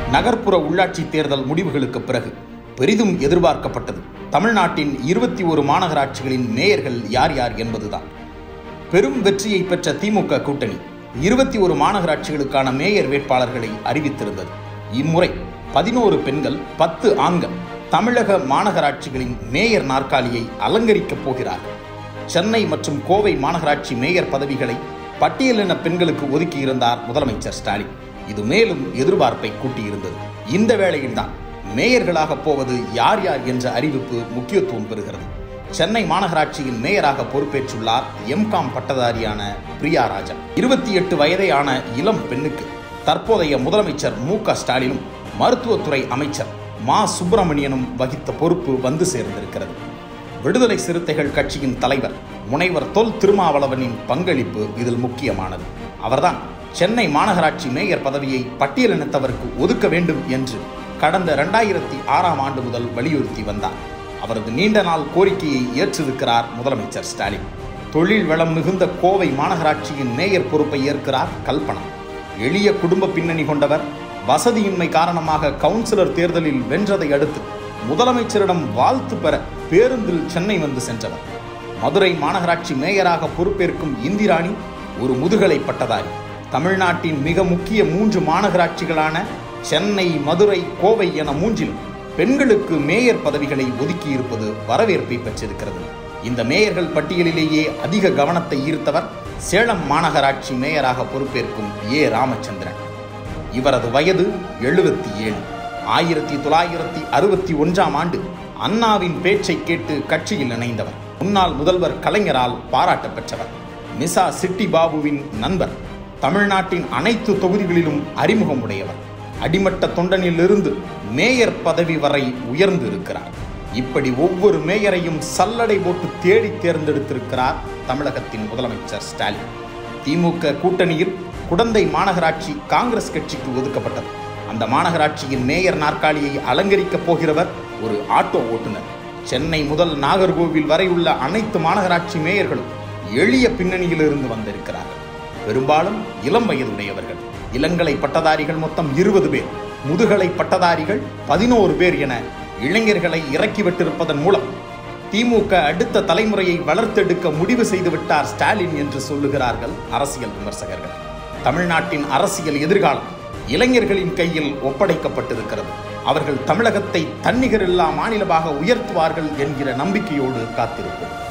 நகர்ப்புற உள்ளாட்சி தேர்தல் முடிவுகளுக்கு பிறகு பெரிதும் எதிர்பார்க்கப்பட்டது தமிழ்நாட்டின் இருபத்தி ஒரு மாநகராட்சிகளின் மேயர்கள் யார் யார் என்பதுதான் பெரும் வெற்றியை பெற்ற திமுக கூட்டணி இருபத்தி ஒரு மாநகராட்சிகளுக்கான மேயர் வேட்பாளர்களை அறிவித்திருந்தது இம்முறை பதினோரு பெண்கள் பத்து ஆண்கள் தமிழக மாநகராட்சிகளின் மேயர் நாற்காலியை அலங்கரிக்கப் போகிறார்கள் சென்னை மற்றும் கோவை மாநகராட்சி மேயர் பதவிகளை பட்டியலின பெண்களுக்கு ஒதுக்கியிருந்தார் முதலமைச்சர் ஸ்டாலின் இது மேலும் எதிர்பார்ப்பை கூட்டியிருந்தது இந்த வேளையில்தான் மேயர்களாக போவது யார் யார் என்ற அறிவிப்பு முக்கியத்துவம் பெறுகிறது சென்னை மாநகராட்சியின் மேயராக பொறுப்பேற்றுள்ளார் எம்காம் பட்டதாரியான பிரியா ராஜன் இருபத்தி எட்டு வயதேயான இளம் பெண்ணுக்கு தற்போதைய முதலமைச்சர் மு க ஸ்டாலினும் மருத்துவத்துறை அமைச்சர் மா சுப்பிரமணியனும் வகித்த பொறுப்பு வந்து சேர்ந்திருக்கிறது விடுதலை சிறுத்தைகள் கட்சியின் தலைவர் முனைவர் தொல் திருமாவளவனின் பங்களிப்பு இதில் முக்கியமானது அவர்தான் சென்னை மாநகராட்சி மேயர் பதவியை பட்டியலினத்தவருக்கு ஒதுக்க வேண்டும் என்று கடந்த இரண்டாயிரத்தி ஆறாம் ஆண்டு முதல் வலியுறுத்தி வந்தார் அவரது நீண்ட நாள் கோரிக்கையை ஏற்றிருக்கிறார் முதலமைச்சர் ஸ்டாலின் தொழில் வளம் மிகுந்த கோவை மாநகராட்சியின் மேயர் பொறுப்பை ஏற்கிறார் கல்பனா எளிய குடும்ப பின்னணி கொண்டவர் வசதியின்மை காரணமாக கவுன்சிலர் தேர்தலில் வென்றதை அடுத்து முதலமைச்சரிடம் வாழ்த்து பெற பேருந்தில் சென்னை வந்து சென்றவர் மதுரை மாநகராட்சி மேயராக பொறுப்பேற்கும் இந்திராணி ஒரு முதுகலை பட்டதாரி தமிழ்நாட்டின் மிக முக்கிய மூன்று மாநகராட்சிகளான சென்னை மதுரை கோவை என மூன்றிலும் பெண்களுக்கு மேயர் பதவிகளை ஒதுக்கியிருப்பது வரவேற்பை பெற்றிருக்கிறது இந்த மேயர்கள் பட்டியலிலேயே அதிக கவனத்தை ஈர்த்தவர் சேலம் மாநகராட்சி மேயராக பொறுப்பேற்கும் ஏ ராமச்சந்திரன் இவரது வயது எழுபத்தி ஏழு ஆயிரத்தி தொள்ளாயிரத்தி அறுபத்தி ஒன்றாம் ஆண்டு அண்ணாவின் பேச்சை கேட்டு கட்சியில் இணைந்தவர் முன்னாள் முதல்வர் கலைஞரால் பாராட்ட பெற்றவர் மிசா சிட்டி பாபுவின் நண்பர் தமிழ்நாட்டின் அனைத்து தொகுதிகளிலும் அறிமுகம் உடையவர் அடிமட்ட தொண்டனிலிருந்து மேயர் பதவி வரை உயர்ந்து இருக்கிறார் இப்படி ஒவ்வொரு மேயரையும் சல்லடை போட்டு தேடி தேர்ந்தெடுத்திருக்கிறார் தமிழகத்தின் முதலமைச்சர் ஸ்டாலின் திமுக கூட்டணியில் குடந்தை மாநகராட்சி காங்கிரஸ் கட்சிக்கு ஒதுக்கப்பட்டது அந்த மாநகராட்சியின் மேயர் நாற்காலியை அலங்கரிக்கப் போகிறவர் ஒரு ஆட்டோ ஓட்டுநர் சென்னை முதல் நாகர்கோவில் வரை உள்ள அனைத்து மாநகராட்சி மேயர்களும் எளிய பின்னணியிலிருந்து வந்திருக்கிறார்கள் பெரும்பாலும் இளம் வயதுடையவர்கள் இளங்கலை பட்டதாரிகள் மொத்தம் இருபது பேர் முதுகலை பட்டதாரிகள் பதினோரு பேர் என இளைஞர்களை இறக்கிவிட்டிருப்பதன் மூலம் திமுக அடுத்த தலைமுறையை வளர்த்தெடுக்க முடிவு செய்து விட்டார் ஸ்டாலின் என்று சொல்லுகிறார்கள் அரசியல் விமர்சகர்கள் தமிழ்நாட்டின் அரசியல் எதிர்காலம் இளைஞர்களின் கையில் ஒப்படைக்கப்பட்டிருக்கிறது அவர்கள் தமிழகத்தை தன்னிகரில்லா மாநிலமாக உயர்த்துவார்கள் என்கிற நம்பிக்கையோடு காத்திருப்போம்